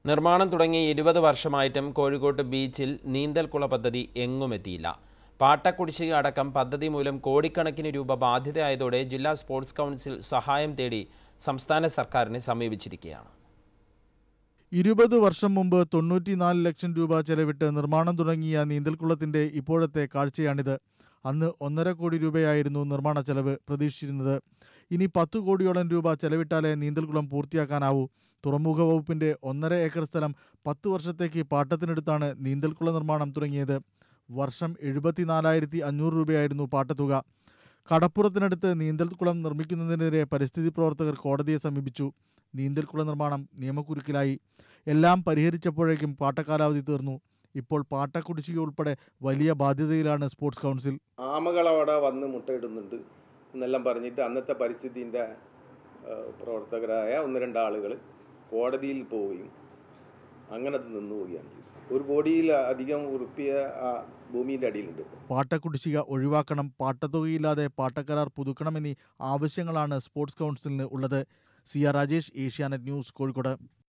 നിർമ്മാണം തുടങ്ങി ഇരുപത് വർഷമായിട്ടും കോഴിക്കോട്ട് ബീച്ചിൽ നീന്തൽക്കുള പദ്ധതി എങ്ങുമെത്തിയില്ല പാട്ടക്കുടിശ്ശിക അടക്കം പദ്ധതി മൂലം കോടിക്കണക്കിന് രൂപ ബാധ്യതയായതോടെ ജില്ലാ സ്പോർട്സ് കൗൺസിൽ സഹായം തേടി സംസ്ഥാന സർക്കാരിനെ സമീപിച്ചിരിക്കുകയാണ് ഇരുപത് വർഷം മുമ്പ് തൊണ്ണൂറ്റിനാല് ലക്ഷം രൂപ ചെലവിട്ട് നിർമ്മാണം തുടങ്ങിയ നീന്തൽക്കുളത്തിന്റെ ഇപ്പോഴത്തെ കാഴ്ചയാണിത് അന്ന് ഒന്നര കോടി രൂപയായിരുന്നു നിർമ്മാണ ചെലവ് പ്രതീക്ഷിച്ചിരുന്നത് ഇനി പത്തു കോടിയോളം രൂപ ചെലവിട്ടാലേ നീന്തൽക്കുളം പൂർത്തിയാക്കാനാവൂ തുറമുഖ വകുപ്പിന്റെ ഒന്നര ഏക്കർ സ്ഥലം പത്ത് വർഷത്തേക്ക് പാട്ടത്തിനെടുത്താണ് നീന്തൽക്കുള നിർമ്മാണം തുടങ്ങിയത് വർഷം എഴുപത്തിനാലായിരത്തി അഞ്ഞൂറ് രൂപയായിരുന്നു പാട്ടത്തുക കടപ്പുറത്തിനടുത്ത് നീന്തൽക്കുളം നിർമ്മിക്കുന്നതിനെതിരെ പരിസ്ഥിതി പ്രവർത്തകർ കോടതിയെ സമീപിച്ചു നീന്തൽക്കുള നിർമ്മാണം നിയമക്കുരുക്കിലായി എല്ലാം പരിഹരിച്ചപ്പോഴേക്കും പാട്ടക്കാലാവധി തീർന്നു ഇപ്പോൾ പാട്ടക്കുടിശ്ശിക ഉൾപ്പെടെ വലിയ ബാധ്യതയിലാണ് സ്പോർട്സ് കൗൺസിൽ ആമകൾ അവിടെ വന്ന് മുട്ടയിടുന്നുണ്ട് എന്നെല്ലാം പറഞ്ഞിട്ട് അന്നത്തെ പരിസ്ഥിതിൻ്റെ പ്രവർത്തകരായ ഒന്ന് രണ്ട് ആളുകൾ കോടതിയിൽ പോവുകയും അങ്ങനെ അത് നിന്നു പോവുകയാണ് ചെയ്തത് ഒരു കോടിയിൽ അധികം ഉറുപ്പിയ ആ ഭൂമിയുടെ അടിയിലുണ്ട് ഇപ്പോൾ പാട്ടക്കുടിശ്ശിക ഒഴിവാക്കണം പാട്ടത്തുകയില്ലാതെ പാട്ടക്കരാർ പുതുക്കണമെന്നീ ആവശ്യങ്ങളാണ് സ്പോർട്സ് കൗൺസിലിന് ഉള്ളത് C R Rajesh Asianet news Kozhikode